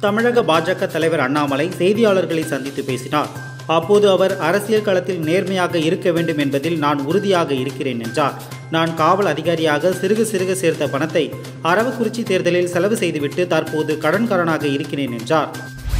தமிழக பாஜக தலைவர் அண்ணாமலை செய்தியாளர்களை சந்தித்து பேசினார் அப்போது அவர் அரசியல் களத்தில் நேர்மையாக இருக்க வேண்டும் என்பதில் நான் உறுதியாக இருக்கிறேன் என்றார் நான் காவல் அதிகாரியாக சிறுக சிறுக சேர்த்த பணத்தை அரவக்குறிச்சி தேர்தலில் செலவு செய்துவிட்டு தற்போது கடன்காரனாக இருக்கிறேன் என்றார்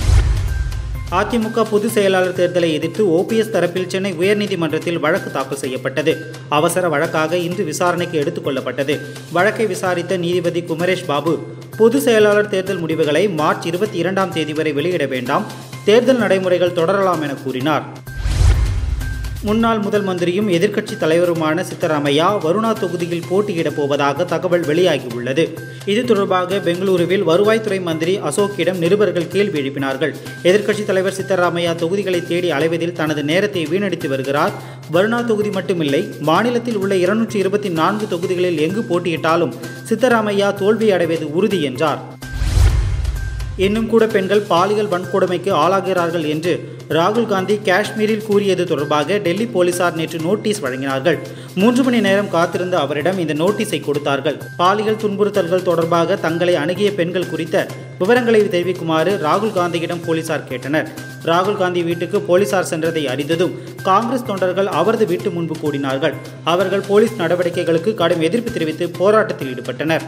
அதிமுக பொதுச் செயலாளர் தேர்தலை எதிர்த்து ஓபிஎஸ் தரப்பில் சென்னை உயர்நீதிமன்றத்தில் வழக்கு தாக்கல் செய்யப்பட்டது அவசர வழக்காக இன்று விசாரணைக்கு எடுத்துக் கொள்ளப்பட்டது வழக்கை விசாரித்த நீதிபதி குமரேஷ் பாபு பொதுச் செயலாளர் தேர்தல் முடிவுகளை மார்ச் இருபத்தி இரண்டாம் தேதி வரை வெளியிட வேண்டாம் தேர்தல் நடைமுறைகள் தொடரலாம் என கூறினார் முன்னாள் முதல் மந்திரியும் எதிர்க்கட்சி தலைவருமான சித்தராமையா வருணா தொகுதியில் போட்டியிடப் போவதாக தகவல் வெளியாகியுள்ளது இது தொடர்பாக பெங்களூருவில் வருவாய்த்துறை மந்திரி அசோக்கிடம் நிருபர்கள் கேள்வி எழுப்பினார்கள் எதிர்க்கட்சித் தலைவர் சித்தராமையா தொகுதிகளை தேடி அலைவதில் தனது நேரத்தை வீணடித்து வருகிறார் வருணா தொகுதி மட்டுமில்லை மாநிலத்தில் உள்ள இருநூற்றி இருபத்தி நான்கு தொகுதிகளில் எங்கு போட்டியிட்டாலும் சித்தராமையா தோல்வி அடைவது உறுதி என்றார் இன்னும் கூட பெண்கள் பாலியல் வன்கொடுமைக்கு ஆளாகிறார்கள் என்று ராகுல் காந்தி காஷ்மீரில் கூறியது தொடர்பாக டெல்லி போலீசார் நேற்று நோட்டீஸ் வழங்கினார்கள் மூன்று மணி நேரம் காத்திருந்த அவரிடம் இந்த நோட்டீஸை கொடுத்தார்கள் பாலியல் துன்புறுத்தல்கள் தொடர்பாக தங்களை அணுகிய பெண்கள் குறித்த விவரங்களை தெரிவிக்குமாறு ராகுல் காந்தியிடம் போலீசார் கேட்டனர் ராகுல் காந்தி வீட்டுக்கு போலீசார் சென்றதை அறிந்ததும் காங்கிரஸ் தொண்டர்கள் அவரது வீட்டு முன்பு கூடினார்கள் அவர்கள் போலீஸ் நடவடிக்கைகளுக்கு கடும் எதிர்ப்பு தெரிவித்து போராட்டத்தில் ஈடுபட்டனர்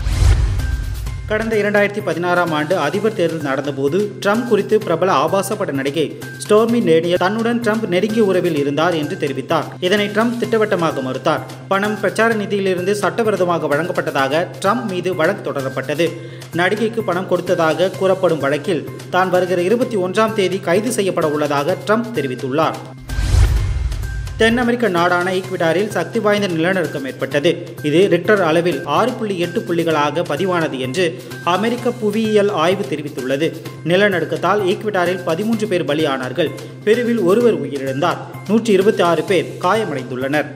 கடந்த இரண்டாயிரத்தி பதினாறாம் ஆண்டு அதிபர் தேர்தல் நடந்தபோது ட்ரம்ப் குறித்து பிரபல ஆபாச பட நடிகை ஸ்டோர்மி டேனியல் தன்னுடன் ட்ரம்ப் நெருங்கிய உறவில் இருந்தார் என்று தெரிவித்தார் இதனை ட்ரம்ப் திட்டவட்டமாக மறுத்தார் பணம் பிரச்சார நிதியிலிருந்து சட்டவிரோதமாக வழங்கப்பட்டதாக ட்ரம்ப் மீது வழக்கு தொடரப்பட்டது நடிகைக்கு பணம் கொடுத்ததாக கூறப்படும் வழக்கில் தான் வருகிற இருபத்தி ஒன்றாம் தேதி கைது செய்யப்பட உள்ளதாக ட்ரம்ப் தெரிவித்துள்ளார் தென் அமெரிக்க நாடான ஈக்விடாரில் சக்தி வாய்ந்த நிலநடுக்கம் ஏற்பட்டது இது ரிக்டர் அளவில் ஆறு புள்ளி எட்டு புள்ளிகளாக பதிவானது என்று அமெரிக்க புவியியல் ஆய்வு தெரிவித்துள்ளது நிலநடுக்கத்தால் ஈக்விடாரில் பதிமூன்று பேர் பலியானார்கள் பெருவில் ஒருவர் உயிரிழந்தார் நூற்றி இருபத்தி ஆறு பேர் காயமடைந்துள்ளனர்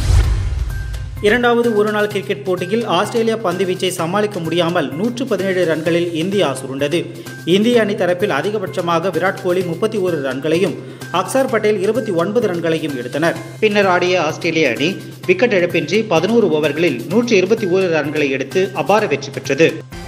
இரண்டாவது ஒருநாள் கிரிக்கெட் போட்டியில் ஆஸ்திரேலியா பந்து வீச்சை சமாளிக்க முடியாமல் நூற்று பதினேழு ரன்களில் இந்தியா சுருண்டது இந்திய அணி தரப்பில் அதிகபட்சமாக விராட் கோலி முப்பத்தி ஒரு ரன்களையும் அக்சர் பட்டேல் இருபத்தி ஒன்பது ரன்களையும் எடுத்தனர் பின்னர் ஆடிய ஆஸ்திரேலிய அணி விக்கெட் இழப்பின்றி பதினோரு ஓவர்களில் நூற்றி இருபத்தி ஒரு ரன்களை எடுத்து அபார வெற்றி பெற்றது